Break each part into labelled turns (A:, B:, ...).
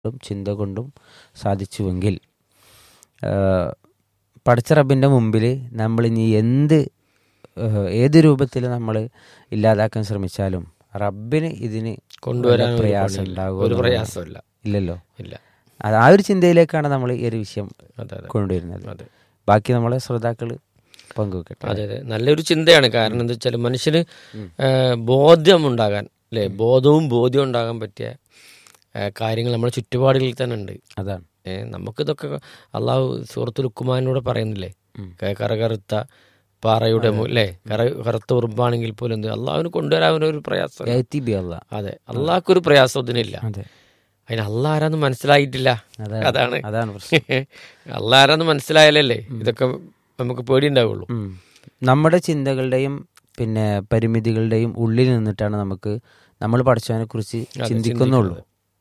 A: കൊണ്ടും ചിന്ത കൊണ്ടും സാധിച്ചുവെങ്കിൽ പടച്ച റബ്ബിൻ്റെ മുമ്പിൽ നമ്മൾ ഇനി എന്ത് ഏഹ്, ഏത് രൂപത്തിൽ നമ്മൾ ഇല്ലാതാക്കാൻ ശ്രമിച്ചാലും റബ്ബിന് ഇതിന്
B: കൊണ്ടുവരാൻ
A: വല്ല
B: ഒരു
A: പ്രയാസം
B: പണിയില്ല.
A: ഉണ്ടാകുമോ
B: ഒരു
A: എന്നുള്ളത്
B: പ്രയാസമില്ല
A: ഇല്ലല്ലോ
B: ഇല്ല
A: അത് ആ ഒരു ചിന്തയിലേക്കാണ് നമ്മൾ ഈ ഒരു വിഷയം
B: അതെ അതെ
A: കൊണ്ടുവരുന്നത്
B: അതെ
A: ബാക്കി നമ്മളെ ശ്രോതാക്കൾ പങ്കുവെക്കട്ടെ
B: അതെ അതെ നല്ലൊരു ചിന്തയാണ് കാരണം എന്താ വെച്ചാൽ മനുഷ്യന് ബോധ്യം ഉണ്ടാകാൻ അല്ലേ ബോധവും ബോധ്യവും ഉണ്ടാകാൻ പറ്റിയ ഏ, കാര്യങ്ങൾ നമ്മുടെ ചുറ്റുപാടുകളിൽ തന്നെ ഉണ്ട്
A: അതാണ്
B: ഏ, നമുക്കിതൊക്കെ അള്ളാഹു സൂറത്തുൽ ഉക്കുമാനോട് പറയുന്നില്ലേ ക- കറകറുത്ത പാറയുടെ മു- അല്ലേ കറ കറുത്ത ഉറുമ്പാണെങ്കിൽ പോലും എന്ത് അള്ളാഹുവിന് കൊണ്ടുവരാൻ ഒരു പ്രയാസം
A: ഏത്തി ബി അല്ല
B: അതെ അള്ളാഹ്ക്കൊരു പ്രയാസം ഇതിനില്ല
A: അതെ
B: അതിന് അള്ളാഹ് ആരാന്ന് മനസ്സിലായിട്ടില്ല
A: അതാണ്
B: അതാണ്
A: അതാണ് പ്രശ്നം
B: അള്ളാഹ് ആരാന്ന് മനസ്സിലായാലല്ലേ ഇതൊക്കെ നമുക്ക് പേടിയുണ്ടാവുള്ളൂ
A: ഉം. നമ്മുടെ ചിന്തകളുടെയും പിന്നെ പരിമിതികളുടെയും ഉള്ളിൽ നിന്നിട്ടാണ് നമുക്ക് നമ്മൾ പഠിച്ചതിനെ കുറിച്ച് ചിന്തിക്കുന്നുള്ളൂ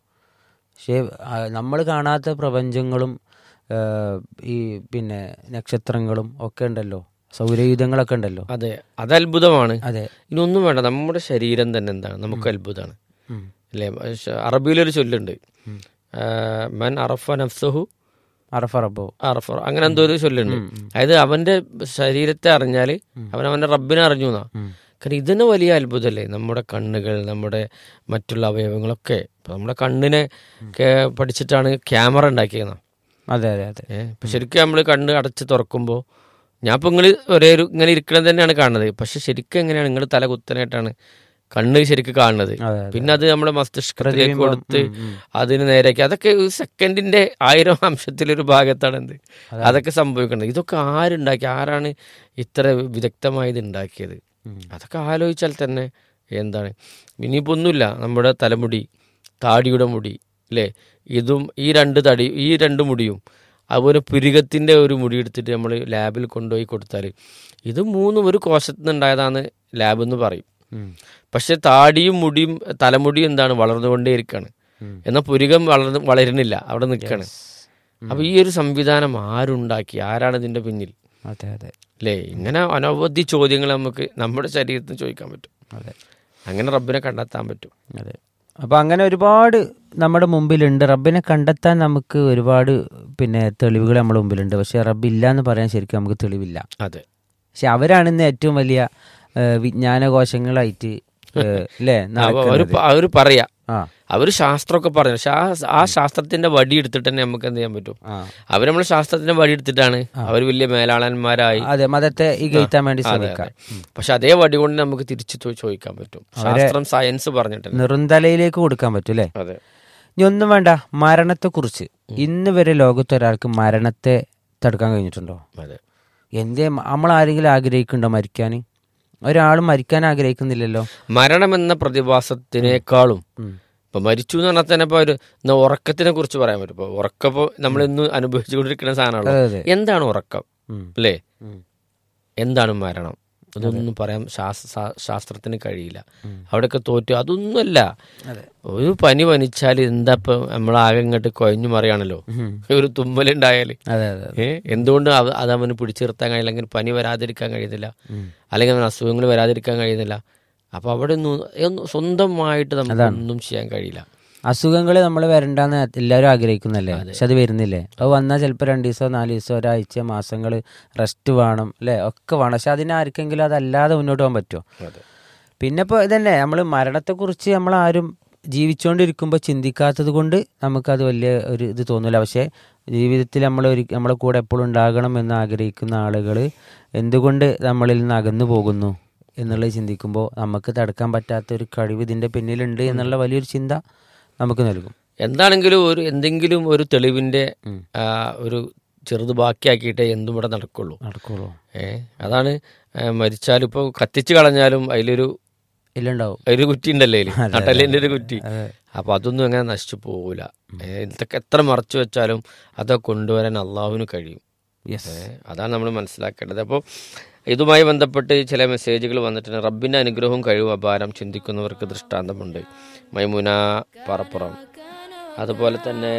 A: പക്ഷേ നമ്മൾ കാണാത്ത പ്രപഞ്ചങ്ങളും ആ, ഈ പിന്നെ നക്ഷത്രങ്ങളും ഒക്കെ ഉണ്ടല്ലോ സൗരയുധങ്ങളൊക്കെ ഉണ്ടല്ലോ
B: അതെ അത് അത്ഭുതമാണ്
A: അതെ
B: ഇനി ഒന്നും വേണ്ട നമ്മുടെ ശരീരം തന്നെ എന്താണ് നമുക്ക് അത്ഭുതമാണ്
A: ഉം.
B: അല്ലേ പക്ഷെ അറബിയിലൊരു ചൊല്ലുണ്ട് ആ, മൻ അറഫ നഫ്സഹു
A: അറഫറബോ
B: അറഫ അങ്ങനെ എന്തോ ഒരു ചൊല്ലുണ്ട് അതായത് അവന്റെ ശരീരത്തെ അറിഞ്ഞാൽ അവൻ അവന്റെ റബ്ബിനെ അറിഞ്ഞു എന്നാ കാരണം ഇതിന് വലിയ അത്ഭുതമല്ലേ നമ്മുടെ കണ്ണുകൾ നമ്മുടെ മറ്റുള്ള അവയവങ്ങളൊക്കെ ഇപ്പൊ നമ്മുടെ കണ്ണിനെ ഒക്കെ പഠിച്ചിട്ടാണ് ക്യാമറ ഉണ്ടാക്കിയത്
A: അതെ അതെ അതെ
B: ഏഹ് ഇപ്പൊ ശരിക്കും നമ്മൾ കണ്ണ് അടച്ച് തുറക്കുമ്പോൾ ഞാൻ ഇപ്പൊ നിങ്ങൾ ഒരേ ഒരു ഇങ്ങനെ ഇരിക്കണം തന്നെയാണ് കാണുന്നത് പക്ഷെ ശരിക്കും എങ്ങനെയാണ് നിങ്ങൾ തല കുത്തനായിട്ടാണ് കണ്ണ് ശരിക്കും കാണുന്നത്
A: അതെ, അതെ.
B: പിന്നെ അത് നമ്മുടെ മസ്തിഷ്കത്തിലേക്ക്
A: പ്രതിബിംബം,
B: കൊടുത്ത്
A: ഉം, ഉം.
B: അതിന് നേരേക്ക് അതൊക്കെ ഒരു സെക്കൻഡിന്റെ ആയിരം അംശത്തിലൊരു ഭാഗത്താണ് എന്ത് അതൊക്കെ സംഭവിക്കുന്നത് ഇതൊക്കെ ആരുണ്ടാക്കി ആരാണ് ഇത്ര വിദഗ്ധമായി ഇത് ഉണ്ടാക്കിയത് അതൊക്കെ ആലോചിച്ചാൽ തന്നെ എന്താണ് ഇനിയിപ്പോ ഒന്നുമില്ല നമ്മുടെ തലമുടി താടിയുടെ മുടി അല്ലേ ഇതും ഈ രണ്ട് തടി ഈ രണ്ട് മുടിയും അതുപോലെ പുരുകത്തിന്റെ ഒരു മുടി എടുത്തിട്ട് നമ്മൾ ലാബിൽ കൊണ്ടുപോയി കൊടുത്താൽ ഇത് മൂന്നും ഒരു കോശത്തിൽ നിന്നുണ്ടായതാണ് ലാബ് എന്ന് പറയും
A: ഉം.
B: പക്ഷെ താടിയും മുടിയും തലമുടിയും എന്താണ് വളർന്നുകൊണ്ടേയിരിക്കാണ്
A: ഉം.
B: എന്നാൽ പുരുകം വളർന്ന് വളരുന്നില്ല അവിടെ നിൽക്കാണ് അപ്പൊ ഈ ഒരു സംവിധാനം ആരുണ്ടാക്കി ആരാണ് ഇതിന്റെ പിന്നിൽ
A: അതെ അതെ
B: അല്ലേ ഇങ്ങനെ അനവധി ചോദ്യങ്ങൾ നമുക്ക് നമ്മുടെ ശരീരത്തിന് ചോദിക്കാൻ പറ്റും
A: അതെ
B: അങ്ങനെ റബ്ബിനെ കണ്ടെത്താൻ പറ്റും
A: അതെ അപ്പൊ അങ്ങനെ ഒരുപാട് നമ്മുടെ മുമ്പിലുണ്ട് റബ്ബിനെ കണ്ടെത്താൻ നമുക്ക് ഒരുപാട് പിന്നെ തെളിവുകൾ നമ്മുടെ മുമ്പിലുണ്ട് പക്ഷെ റബ്ബ് ഇല്ല എന്ന് പറയാൻ ശരിക്കും നമുക്ക് തെളിവില്ല
B: അതെ
A: പക്ഷെ അവരാണ് ഇന്ന് ഏറ്റവും വലിയ ഏഹ്, വിജ്ഞാനകോശങ്ങളായിട്ട് ഏഹ്, അല്ലേ
B: അവര്
A: നടക്കുന്നത്
B: പ- അവര് പറയാ
A: ആ
B: അവര് ശാസ്ത്രമൊക്കെ പറഞ്ഞു പക്ഷെ ആ ആ ശാസ്ത്രത്തിന്റെ വടി എടുത്തിട്ട് തന്നെ നമുക്ക് എന്ത് ചെയ്യാൻ പറ്റും
A: ആ
B: അവർ നമ്മൾ ശാസ്ത്രത്തിന്റെ വടി എടുത്തിട്ടാണ് അവർ വലിയ മേലാളന്മാരായി
A: അതെ മതത്തെ ഇകഴ്ത്താൻ വേണ്ടി
B: അതെ,
A: ശ്രമിക്കാം
B: അതെ. പക്ഷെ അതേ വടി കൊണ്ട് നമുക്ക് തിരിച്ചു ചോ- ചോദിക്കാൻ പറ്റും ശാസ്ത്രം സയൻസ് പറഞ്ഞിട്ടുണ്ട്
A: നിറുന്തലയിലേക്ക് കൊടുക്കാൻ പറ്റും അല്ലേ
B: അതെ
A: ഇനി ഒന്നും വേണ്ട മരണത്തെക്കുറിച്ച് ഇന്ന് വരെ ലോകത്ത് ഒരാൾക്ക് മരണത്തെ തടുക്കാൻ കഴിഞ്ഞിട്ടുണ്ടോ
B: അതെ
A: എന്തേ നമ്മൾ ആരെങ്കിലും ആഗ്രഹിക്കുന്നുണ്ടോ മരിക്കാൻ ഒരാളും മരിക്കാൻ ആഗ്രഹിക്കുന്നില്ലല്ലോ
B: മരണം എന്ന പ്രതിഭാസത്തിനേക്കാളും
A: ഉം.
B: ഇപ്പൊ മരിച്ചു എന്ന് പറഞ്ഞാൽ തന്നെ ഇപ്പൊ ഒരു എന്നാ ഉറക്കത്തിനെ കുറിച്ച് പറയാൻ പറ്റും ഇപ്പൊ ഉറക്കപ്പോ നമ്മൾ ഇന്ന് അനുഭവിച്ചുകൊണ്ടിരിക്കുന്ന സാധനമാണല്ലോ
A: അതെ അതെ
B: എന്താണ് ഉറക്കം
A: ഉം.
B: അല്ലേ
A: ഉം.
B: എന്താണ് മരണം അതൊന്നും പറയാൻ ശാസ്- ശാ- ശാസ്ത്രത്തിന് കഴിയില്ല അവിടെയൊക്കെ തോറ്റു അതൊന്നുമല്ല
A: അതെ
B: ഒരു പനി പനിച്ചാൽ എന്താ ഇപ്പൊ നമ്മളാകെ ഇങ്ങോട്ട് കൊഴഞ്ഞു മറിയാണല്ലോ
A: ഉം.
B: ഒരു തുമ്മലുണ്ടായാൽ
A: അതെ അതെ അതെ.
B: ഏ എന്തുകൊണ്ട് അവ- അത് അവന് പിടിച്ചു നിർത്താൻ കഴിയില്ല അല്ലെങ്കിൽ പനി വരാതിരിക്കാൻ കഴിയുന്നില്ല
A: ഉം.
B: അല്ലെങ്കിൽ അവന് അസുഖങ്ങൾ വരാതിരിക്കാൻ കഴിയുന്നില്ല അപ്പൊ അവിടെ ഒന്നും ഒന്നും സ്വന്തമായിട്ട് നമുക്ക് ഒന്നും ചെയ്യാൻ കഴിയില്ല
A: അസുഖങ്ങൾ നമ്മൾ വരണ്ടെന്ന് എല്ലാവരും ആഗ്രഹിക്കുന്നല്ലേ പക്ഷെ അത് വരുന്നില്ലേ അത് വന്നാൽ ചിലപ്പോൾ രണ്ട് ദിവസം നാല് ദിവസം ഒരാഴ്ച മാസങ്ങൾ റെസ്റ്റ് വേണം അല്ലേ ഒക്കെ വേണം പക്ഷെ അതിനാർക്കെങ്കിലും അതല്ലാതെ മുന്നോട്ട് പോകാൻ പറ്റുമോ
B: അതെ
A: പിന്നെ ഇപ്പോൾ ഇതന്നെ നമ്മൾ മരണത്തെക്കുറിച്ച് നമ്മൾ ആരും ജീവിച്ചുകൊണ്ടിരിക്കുമ്പോൾ ചിന്തിക്കാത്തത് കൊണ്ട് നമുക്കത് വലിയ ഒരു ഇത് തോന്നില്ല പക്ഷേ ജീവിതത്തിൽ നമ്മൾ ഒരു നമ്മളെ കൂടെ എപ്പോഴും ഉണ്ടാകണം എന്ന് ആഗ്രഹിക്കുന്ന ആളുകൾ എന്തുകൊണ്ട് നമ്മളിൽ നിന്ന് അകന്നു പോകുന്നു എന്നുള്ളത് ചിന്തിക്കുമ്പോൾ നമുക്ക് തടുക്കാൻ പറ്റാത്ത ഒരു കഴിവ് ഇതിൻ്റെ പിന്നിലുണ്ട് എന്നുള്ള വലിയൊരു ചിന്ത നമുക്ക് നൽകും
B: എന്താണെങ്കിലും ഒരു എന്തെങ്കിലും ഒരു തെളിവിന്റെ ആ, ഒരു ചെറുത് ബാക്കിയാക്കിയിട്ടേ എന്തും ഇവിടെ നടക്കുള്ളൂ
A: നടക്കുള്ളൂ
B: ഏ അതാണ് മരിച്ചാലും ഇപ്പൊ കത്തിച്ചു കളഞ്ഞാലും അതിലൊരു
A: ഇല്ലുണ്ടാവും
B: ഒരു കുറ്റി ഉണ്ടല്ലേ അതില് നട്ടലിന്റെ ഒരു കുറ്റി
A: അതെ.
B: അപ്പൊ അതൊന്നും അങ്ങനെ നശിച്ചു പോകൂല ഏ, ഇതൊക്കെ എത്ര മറച്ചു വെച്ചാലും അതൊക്കെ കൊണ്ടുവരാൻ അള്ളാഹുവിന് കഴിയും
A: യെസ്
B: ഏ, അതാണ് നമ്മൾ മനസ്സിലാക്കേണ്ടത് അപ്പോൾ ഇതുമായി ബന്ധപ്പെട്ട് ചില മെസ്സേജുകൾ വന്നിട്ടുണ്ട് റബ്ബിന്റെ അനുഗ്രഹവും കഴിവും അപാരം ചിന്തിക്കുന്നവർക്ക് ദൃഷ്ടാന്തമുണ്ട് മൈമുന പറപ്പുറം അതുപോലെ തന്നെ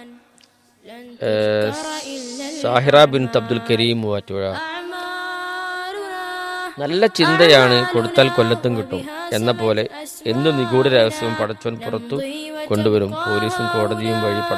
B: ഏ, സാഹിറ ബിൻ അബ്ദുൽ കരീം മൂവാറ്റുപുഴ നല്ല ചിന്തയാണ് കൊടുത്താൽ കൊല്ലത്തും കിട്ടും എന്ന പോലെ എന്ത് നിഗൂഢ രഹസ്യവും പടച്ചോൻ പുറത്തു കൊണ്ടുവരും പോലീസും കോടതിയും വഴി